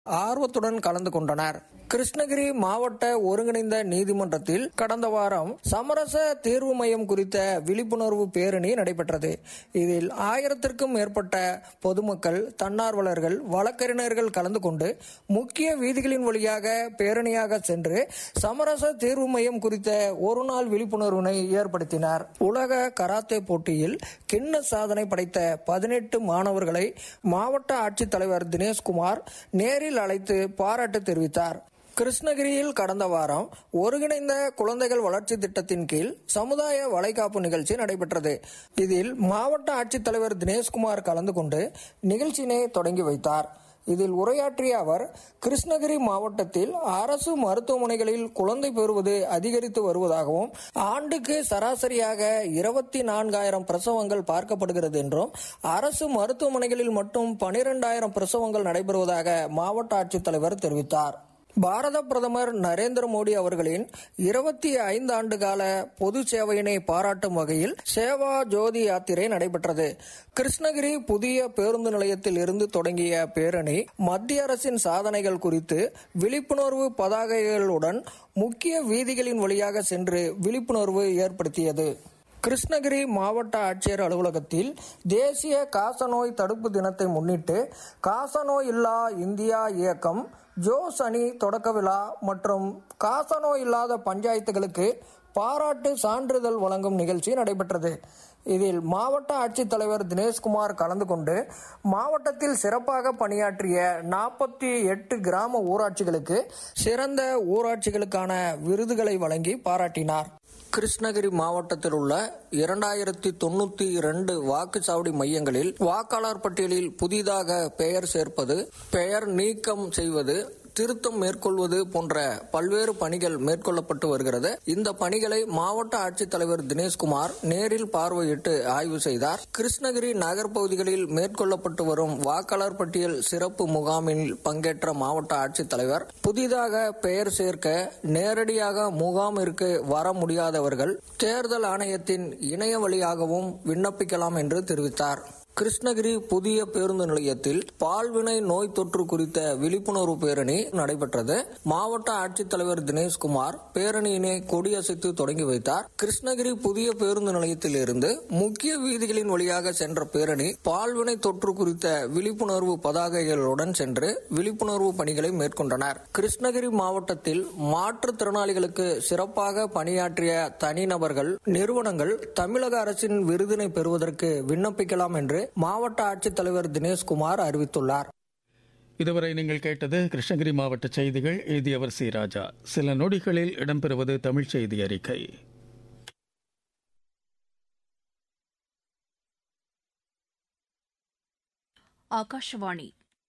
ஆர்வத்துடன் கலந்து கொண்டனர் கிருஷ்ணகிரி மாவட்ட ஒருங்கிணைந்த நீதிமன்றத்தில் கடந்த வாரம் சமரச தீர்வு மையம் குறித்த விழிப்புணர்வு பேரணி நடைபெற்றது இதில் ஆயிரத்திற்கும் மேற்பட்ட பொதுமக்கள் தன்னார்வலர்கள் வழக்கறிஞர்கள் கலந்து கொண்டு முக்கிய வீதிகளின் வழியாக பேரணியாக சென்று சமரச தீர்வு மையம் குறித்த ஒரு நாள் விழிப்புணர்வினை ஏற்படுத்தினார் உலக கராத்தே போட்டியில் கிண்ண சாதனை படைத்த பதினெட்டு மாணவர்களை மாவட்ட ஆட்சித்தலைவர் தினேஷ்குமார் நேரில் அழைத்து பாராட்டு தெரிவித்தார் கிருஷ்ணகிரியில் கடந்த வாரம் ஒருங்கிணைந்த குழந்தைகள் வளர்ச்சி திட்டத்தின் கீழ் சமுதாய வளைகாப்பு நிகழ்ச்சி நடைபெற்றது இதில் மாவட்ட ஆட்சித்தலைவர் தினேஷ்குமார் கலந்து கொண்டு நிகழ்ச்சியினை தொடங்கி வைத்தார் இதில் உரையாற்றிய அவர் கிருஷ்ணகிரி மாவட்டத்தில் அரசு மருத்துவமனைகளில் குழந்தை பெறுவது அதிகரித்து வருவதாகவும் ஆண்டுக்கு சராசரியாக இருபத்தி நான்காயிரம் பிரசவங்கள் பார்க்கப்படுகிறது என்றும் அரசு மருத்துவமனைகளில் மட்டும் பனிரெண்டாயிரம் பிரசவங்கள் நடைபெறுவதாக மாவட்ட ஆட்சித்தலைவர் தெரிவித்தார் பாரத பிரதமர் நரேந்திர மோடி அவர்களின் இருபத்தி ஐந்து ஆண்டு கால பொது சேவையினை பாராட்டும் வகையில் சேவா ஜோதி யாத்திரை நடைபெற்றது கிருஷ்ணகிரி புதிய பேருந்து நிலையத்தில் இருந்து தொடங்கிய பேரணி மத்திய அரசின் சாதனைகள் குறித்து விழிப்புணர்வு பதாகைகளுடன் முக்கிய வீதிகளின் வழியாக சென்று விழிப்புணர்வு ஏற்படுத்தியது கிருஷ்ணகிரி மாவட்ட ஆட்சியர் அலுவலகத்தில் தேசிய காசநோய் தடுப்பு தினத்தை முன்னிட்டு காசநோய் இல்லா இந்தியா இயக்கம் ஜோஸ் அணி தொடக்க விழா மற்றும் காசநோய் இல்லாத பஞ்சாயத்துகளுக்கு பாராட்டு சான்றிதழ் வழங்கும் நிகழ்ச்சி நடைபெற்றது இதில் மாவட்ட ஆட்சித்தலைவர் தினேஷ்குமார் கலந்து கொண்டு மாவட்டத்தில் சிறப்பாக பணியாற்றிய நாற்பத்தி எட்டு கிராம ஊராட்சிகளுக்கு சிறந்த ஊராட்சிகளுக்கான விருதுகளை வழங்கி பாராட்டினார் கிருஷ்ணகிரி மாவட்டத்தில் உள்ள இரண்டாயிரத்தி தொண்ணூத்தி இரண்டு வாக்குச்சாவடி மையங்களில் வாக்காளர் பட்டியலில் புதிதாக பெயர் சேர்ப்பது பெயர் நீக்கம் செய்வது திருத்தம் மேற்கொள்வது போன்ற பல்வேறு பணிகள் மேற்கொள்ளப்பட்டு வருகிறது இந்த பணிகளை மாவட்ட ஆட்சித்தலைவர் தினேஷ்குமார் நேரில் பார்வையிட்டு ஆய்வு செய்தார் கிருஷ்ணகிரி நகர் பகுதிகளில் மேற்கொள்ளப்பட்டு வரும் வாக்காளர் பட்டியல் சிறப்பு முகாமில் பங்கேற்ற மாவட்ட ஆட்சித்தலைவர் புதிதாக பெயர் சேர்க்க நேரடியாக முகாமிற்கு வர முடியாதவர்கள் தேர்தல் ஆணையத்தின் இணைய வழியாகவும் விண்ணப்பிக்கலாம் என்று தெரிவித்தார் கிருஷ்ணகிரி புதிய பேருந்து நிலையத்தில் பால்வினை நோய் தொற்று குறித்த விழிப்புணர்வு பேரணி நடைபெற்றது மாவட்ட ஆட்சித்தலைவர் தினேஷ்குமார் பேரணியினை கொடியசைத்து தொடங்கி வைத்தார் கிருஷ்ணகிரி புதிய பேருந்து நிலையத்தில் இருந்து முக்கிய வீதிகளின் வழியாக சென்ற பேரணி பால்வினை தொற்று குறித்த விழிப்புணர்வு பதாகைகளுடன் சென்று விழிப்புணர்வு பணிகளை மேற்கொண்டனர் கிருஷ்ணகிரி மாவட்டத்தில் மாற்றுத்திறனாளிகளுக்கு சிறப்பாக பணியாற்றிய தனிநபர்கள் நிறுவனங்கள் தமிழக அரசின் விருதினை பெறுவதற்கு விண்ணப்பிக்கலாம் என்று மாவட்ட ஆட்சித்தலைவர் தினேஷ்குமார் அறிவித்துள்ளார் இதுவரை நீங்கள் கேட்டது கிருஷ்ணகிரி மாவட்ட செய்திகள் எழுதியவர் சி ராஜா சில நொடிகளில் இடம்பெறுவது தமிழ் செய்தி அறிக்கை ಆಕಾಶವಾಣಿ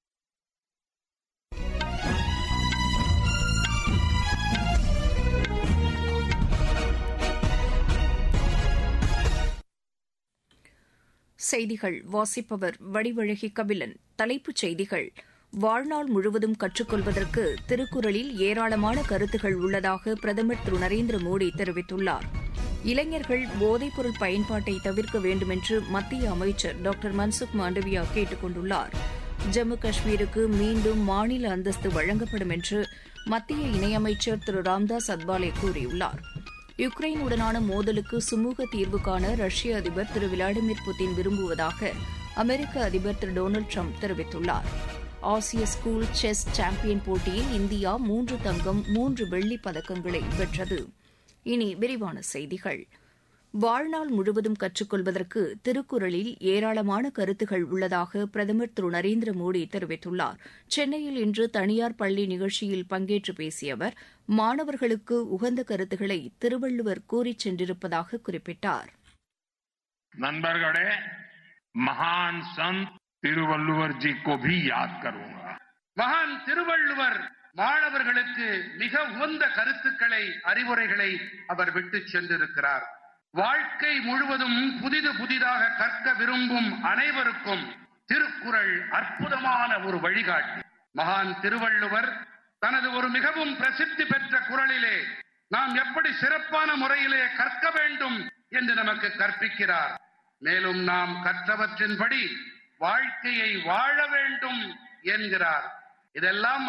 செய்திகள் வாசிப்பவர் வடிவழகி கபிலன் தலைப்புச் செய்திகள் வாழ்நாள் முழுவதும் கற்றுக்கொள்வதற்கு திருக்குறளில் ஏராளமான கருத்துகள் உள்ளதாக பிரதமர் திரு நரேந்திர மோடி தெரிவித்துள்ளார் இளைஞர்கள் போதைப்பொருள் பயன்பாட்டை தவிர்க்க வேண்டுமென்று மத்திய அமைச்சர் டாக்டர் மன்சுக் மாண்டவியா கேட்டுக் கொண்டுள்ளார் ஜம்மு காஷ்மீருக்கு மீண்டும் மாநில அந்தஸ்து வழங்கப்படும் என்று மத்திய இணையமைச்சர் திரு ராம்தாஸ் அத்வாலே கூறியுள்ளார் யுக்ரைனுடனான மோதலுக்கு சுமூக தீர்வு காண ரஷ்ய அதிபர் திரு விளாடிமிர் புட்டின் விரும்புவதாக அமெரிக்க அதிபர் திரு டொனால்டு ட்ரம்ப் தெரிவித்துள்ளார் ஆசிய ஸ்கூல் செஸ் சாம்பியன் போட்டியில் இந்தியா மூன்று தங்கம் மூன்று வெள்ளிப் பதக்கங்களை வென்றது இனி விரிவான செய்திகள் வாழ்நாள் முழுவதும் கற்றுக்கொள்வதற்கு திருக்குறளில் ஏராளமான கருத்துகள் உள்ளதாக பிரதமர் திரு நரேந்திர மோடி தெரிவித்துள்ளார் சென்னையில் இன்று தனியார் பள்ளி நிகழ்ச்சியில் பங்கேற்று பேசிய அவர் மாணவர்களுக்கு உகந்த கருத்துக்களை திருவள்ளுவர் கூறிச் சென்றிருப்பதாக குறிப்பிட்டார் நண்பர்களே மகான் சந்த் திருவள்ளுவர் ஜி को भी याद करूंगा மகான் திருவள்ளுவர் மாணவர்களுக்கு மிக உகந்த கருத்துக்களை அறிவுரைகளை அவர் விட்டு சென்றிருக்கிறார் வாழ்க்கை முழுவதும் புதிது புதிதாக கற்க விரும்பும் அனைவருக்கும் திருக்குறள் அற்புதமான ஒரு வழிகாட்டி மகான் திருவள்ளுவர் தனது ஒரு மிகவும் பிரசித்தி பெற்ற குரலிலே நாம் எப்படி சிறப்பான முறையிலே கற்க வேண்டும் என்று நமக்கு கற்பிக்கிறார் மேலும் நாம் கற்றவற்றின்படி வாழ்க்கையை வாழ வேண்டும் என்கிறார் இதெல்லாம்